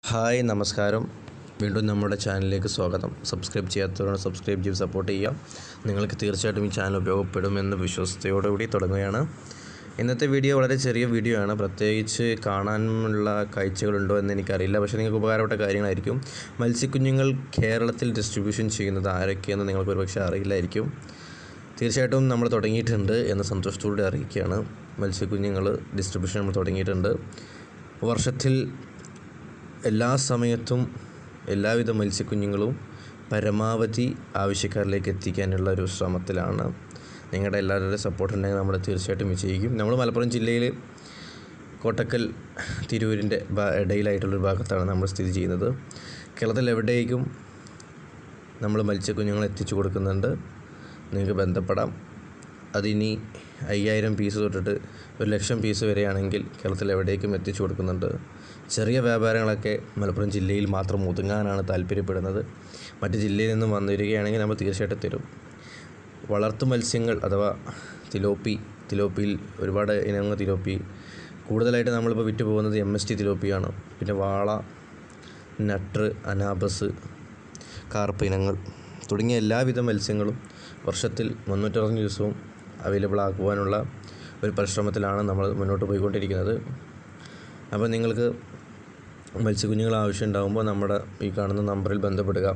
hi നമസ്കാരം വീണ്ടും നമ്മുടെ ചാനലിലേക്ക് സ്വാഗതം സബ്സ്ക്രൈബ് ചെയ്യാത്തവരോട് സബ്സ്ക്രൈബ് ചെയ്ത് സപ്പോർട്ട് ചെയ്യുക നിങ്ങൾക്ക് തീർച്ചയായിട്ടും ഈ ചാനൽ ഉപയോഗപ്പെടുമെന്ന് വിശ്വസ്തയോടുകൂടി തുടങ്ങുകയാണ് ഇന്നത്തെ വീഡിയോ വളരെ ചെറിയ വീഡിയോ ആണ് പ്രത്യേകിച്ച് കാണാനുള്ള കാഴ്ചകളുണ്ടോ എന്ന് എനിക്കറിയില്ല പക്ഷേ നിങ്ങൾക്ക് ഉപകാരപ്പെട്ട കാര്യങ്ങളായിരിക്കും മത്സ്യക്കുഞ്ഞുങ്ങൾ കേരളത്തിൽ ഡിസ്ട്രിബ്യൂഷൻ ചെയ്യുന്നത് ആരൊക്കെയെന്ന് നിങ്ങൾക്ക് ഒരുപക്ഷെ അറിയില്ലായിരിക്കും തീർച്ചയായിട്ടും നമ്മൾ തുടങ്ങിയിട്ടുണ്ട് എന്ന് സന്തോഷത്തോടെ അറിയിക്കുകയാണ് മത്സ്യക്കുഞ്ഞുങ്ങൾ ഡിസ്ട്രിബ്യൂഷൻ നമ്മൾ തുടങ്ങിയിട്ടുണ്ട് വർഷത്തിൽ എല്ലാ സമയത്തും എല്ലാവിധ മത്സ്യക്കുഞ്ഞുങ്ങളും പരമാവധി ആവശ്യക്കാരിലേക്ക് എത്തിക്കാനുള്ള ഒരു ശ്രമത്തിലാണ് നിങ്ങളുടെ എല്ലാവരുടെയും സപ്പോർട്ട് ഉണ്ടെങ്കിൽ നമ്മൾ തീർച്ചയായിട്ടും വിജയിക്കും നമ്മൾ മലപ്പുറം ജില്ലയിൽ കോട്ടക്കൽ തിരൂരിൻ്റെ ഭാ- ഇടയിലായിട്ടുള്ളൊരു ഭാഗത്താണ് നമ്മൾ സ്ഥിതി ചെയ്യുന്നത് കേരളത്തിൽ എവിടേക്കും നമ്മൾ മത്സ്യക്കുഞ്ഞുങ്ങളെ എത്തിച്ചു കൊടുക്കുന്നുണ്ട് നിങ്ങൾക്ക് ബന്ധപ്പെടാം അതിനി അയ്യായിരം പീസ് തൊട്ടിട്ട് ഒരു ലക്ഷം പീസ് വരെയാണെങ്കിൽ കേരളത്തിൽ എവിടേക്കും എത്തിച്ചു കൊടുക്കുന്നുണ്ട് ചെറിയ വ്യാപാരങ്ങളൊക്കെ മലപ്പുറം ജില്ലയിൽ മാത്രം ഒതുങ്ങാനാണ് താല്പര്യപ്പെടുന്നത് മറ്റ് ജില്ലയിൽ നിന്നും വന്നിരിക്കുകയാണെങ്കിൽ നമ്മൾ തീർച്ചയായിട്ടും തരും വളർത്തു മത്സ്യങ്ങൾ അഥവാ തിലോപ്പി തിലോപ്പിയിൽ ഒരുപാട് ഇനങ്ങൾ തിലോപ്പി കൂടുതലായിട്ട് നമ്മളിപ്പോൾ വിറ്റ് പോകുന്നത് എം എസ് ടി തിലോപ്പിയാണ് പിന്നെ വാള നട്ടർ അനാബസ് കാർപ്പ് ഇനങ്ങൾ തുടങ്ങിയ എല്ലാവിധ മത്സ്യങ്ങളും വർഷത്തിൽ മുന്നൂറ്ററുപത് ദിവസവും അവൈലബിൾ ആക്കുവാനുള്ള ഒരു പരിശ്രമത്തിലാണ് നമ്മൾ മുന്നോട്ട് പോയിക്കൊണ്ടിരിക്കുന്നത് അപ്പോൾ നിങ്ങൾക്ക് മത്സ്യക്കുഞ്ഞുങ്ങൾ ആവശ്യം ഉണ്ടാകുമ്പോൾ നമ്മുടെ ഈ കാണുന്ന നമ്പറിൽ ബന്ധപ്പെടുക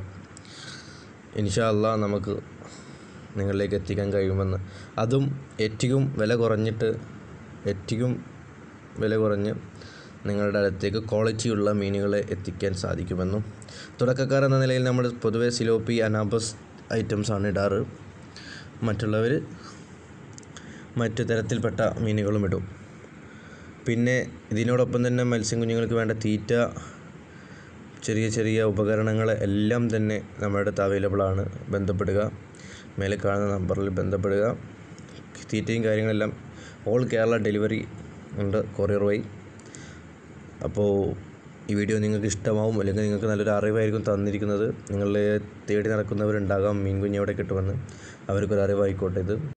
ഇൻഷാ അള്ളാ നമുക്ക് നിങ്ങളിലേക്ക് എത്തിക്കാൻ കഴിയുമെന്ന് അതും ഏറ്റവും വില കുറഞ്ഞിട്ട് ഏറ്റവും വില കുറഞ്ഞ് നിങ്ങളുടെ അടുത്തേക്ക് ക്വാളിറ്റിയുള്ള മീനുകളെ എത്തിക്കാൻ സാധിക്കുമെന്നും തുടക്കക്കാർ എന്ന നിലയിൽ നമ്മൾ പൊതുവെ സിലോപ്പി അനാബസ് ഐറ്റംസാണ് ഇടാറ് മറ്റുള്ളവർ മറ്റു തരത്തിൽപ്പെട്ട മീനുകളും ഇടും പിന്നെ ഇതിനോടൊപ്പം തന്നെ മത്സ്യക്കുഞ്ഞുങ്ങൾക്ക് വേണ്ട തീറ്റ ചെറിയ ചെറിയ ഉപകരണങ്ങൾ എല്ലാം തന്നെ നമ്മുടെ അടുത്ത് അവൈലബിൾ ആണ് ബന്ധപ്പെടുക മേലെ കാണുന്ന നമ്പറിൽ ബന്ധപ്പെടുക തീറ്റയും കാര്യങ്ങളെല്ലാം ഓൾ കേരള ഡെലിവറി ഉണ്ട് കൊറിയർ വഴി അപ്പോൾ ഈ വീഡിയോ നിങ്ങൾക്ക് ഇഷ്ടമാവും അല്ലെങ്കിൽ നിങ്ങൾക്ക് നല്ലൊരു അറിവായിരിക്കും തന്നിരിക്കുന്നത് നിങ്ങളെ തേടി നടക്കുന്നവരുണ്ടാകാം മീൻ കുഞ്ഞ് എവിടെ കിട്ടുമെന്ന് അവർക്കൊരു അറിവായിക്കോട്ടെ ഇത്